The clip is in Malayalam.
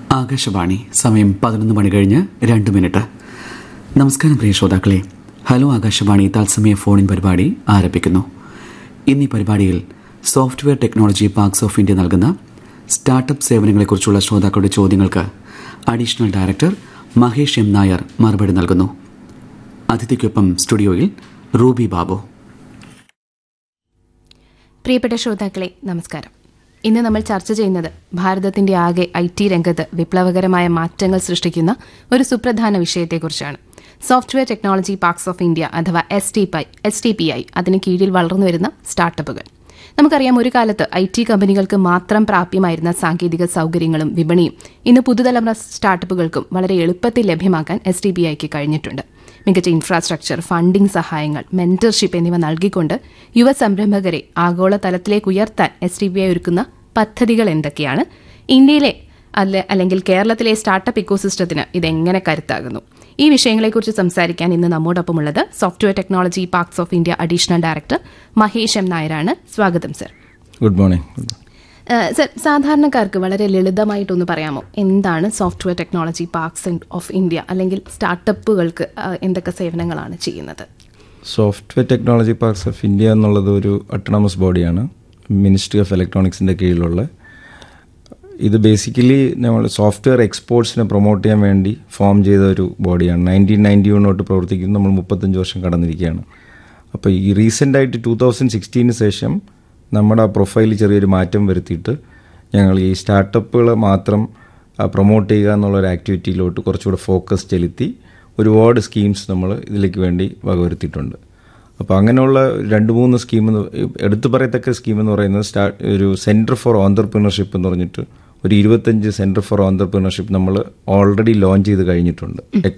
ആകാശവാണി സമയം പതിനൊന്ന് മണി കഴിഞ്ഞ് രണ്ട് മിനിറ്റ് നമസ്കാരം പ്രിയ ശ്രോതാക്കളെ ഹലോ ആകാശവാണി തത്സമയ ഫോണിൻ പരിപാടി ആരംഭിക്കുന്നു ഇന്ന് ഈ പരിപാടിയിൽ software technology parks of India നൽകുന്ന സ്റ്റാർട്ടപ്പ് സേവനങ്ങളെക്കുറിച്ചുള്ള ശ്രോതാക്കളുടെ ചോദ്യങ്ങൾക്ക് additional director Mahesh M Nair മറുപടി നൽകുന്നു അതിഥിക്കൊപ്പം സ്റ്റുഡിയോയിൽ റൂബി ബാബു പ്രിയപ്പെട്ട ശ്രോതാക്കളെ നമസ്കാരം ഇന്ന് നമ്മൾ ചർച്ച ചെയ്യുന്നത് ഭാരതത്തിന്റെ ആകെ ഐ ടി രംഗത്ത് വിപ്ലവകരമായ മാറ്റങ്ങൾ സൃഷ്ടിക്കുന്ന ഒരു സുപ്രധാന വിഷയത്തെക്കുറിച്ചാണ് software technology parks of India അഥവാ S T P S T P I അതിന് കീഴിൽ വളർന്നു വരുന്ന സ്റ്റാർട്ടപ്പുകൾ നമുക്കറിയാം ഒരു കാലത്ത് ഐ ടി കമ്പനികൾക്ക് മാത്രം പ്രാപ്യമായിരുന്ന സാങ്കേതിക സൗകര്യങ്ങളും വിപണിയും ഇന്ന് പുതുതലമുറ സ്റ്റാർട്ടപ്പുകൾക്കും വളരെ എളുപ്പത്തിൽ ലഭ്യമാക്കാൻ എസ് ടി ബി ഐക്ക് കഴിഞ്ഞിട്ടുണ്ട് മികച്ച ഇൻഫ്രാസ്ട്രക്ചർ ഫണ്ടിംഗ് സഹായങ്ങൾ മെന്റർഷിപ്പ് എന്നിവ നൽകിക്കൊണ്ട് യുവ സംരംഭകരെ ആഗോള തലത്തിലേക്ക് ഉയർത്താൻ എസ് ടി ബി ഐ ഒരുക്കുന്ന പദ്ധതികൾ എന്തൊക്കെയാണ് ഇന്ത്യയിലെ അല്ല അല്ലെങ്കിൽ കേരളത്തിലെ സ്റ്റാർട്ടപ്പ് ഇക്കോസിസ്റ്റത്തിന് ഇതെങ്ങനെ കരുത്താകുന്നു ഈ വിഷയങ്ങളെക്കുറിച്ച് സംസാരിക്കാൻ ഇന്ന് നമ്മോടൊപ്പമുള്ളത് software technology parks of India additional director Mahesh M നായരാണ് സ്വാഗതം sir good morning uh sir സാധാരണക്കാർക്ക് വളരെ ലളിതമായിട്ടൊന്ന് പറയാമോ എന്താണ് software technology parks of India അല്ലെങ്കിൽ സ്റ്റാർട്ടപ്പുകൾക്ക് ഏഹ് എന്തൊക്കെ സേവനങ്ങളാണ് ചെയ്യുന്നത് software technology parks of India എന്നുള്ളത് ഒരു അട്ടോണമസ് ബോഡിയാണ് മിനിസ്ട്രി ഓഫ് ഇലക്ട്രോണിക്സിൻ്റെ കീഴിലുള്ള ഇത് ബേസിക്കലി നമ്മൾ സോഫ്റ്റ്വെയർ എക്സ്പോർട്സിനെ പ്രൊമോട്ട് ചെയ്യാൻ വേണ്ടി ഫോം ചെയ്ത ഒരു ബോഡിയാണ് നയൻറ്റീൻ നയൻറ്റി വൺ തൊട്ട് പ്രവർത്തിക്കുന്നു നമ്മൾ മുപ്പത്തഞ്ച് വർഷം കടന്നിരിക്കുകയാണ് അപ്പോൾ ഈ റീസെൻ്റായിട്ട് ടൂ തൗസൻഡ് സിക്സ്റ്റീന് ശേഷം നമ്മുടെ ആ പ്രൊഫൈലിൽ ചെറിയൊരു മാറ്റം വരുത്തിയിട്ട് ഞങ്ങൾ ഈ സ്റ്റാർട്ടപ്പുകൾ മാത്രം പ്രൊമോട്ട് ചെയ്യുക എന്നുള്ള ഒരു ആക്ടിവിറ്റിയിലോട്ട് കുറച്ചുകൂടെ ഫോക്കസ് ചെലുത്തി ഒരുപാട് സ്കീംസ് നമ്മൾ ഇതിലേക്ക് വേണ്ടി വകവരുത്തിയിട്ടുണ്ട് അപ്പോൾ അങ്ങനെയുള്ള രണ്ട് മൂന്ന് സ്കീം എന്ന് എടുത്തു പറയത്തക്ക സ്കീം എന്ന് പറയുന്നത് സ്റ്റാർട്ട് ഒരു സെൻറ്റർ ഫോർ ഓന്തർപ്രണർഷിപ്പ് എന്ന് പറഞ്ഞിട്ട് ഒരു ഇരുപത്തഞ്ച് സെൻറ്റർ ഫോർ ഓന്തർപ്രണർഷിപ്പ് നമ്മൾ ഓൾറെഡി ലോഞ്ച് ചെയ്ത് കഴിഞ്ഞിട്ടുണ്ട്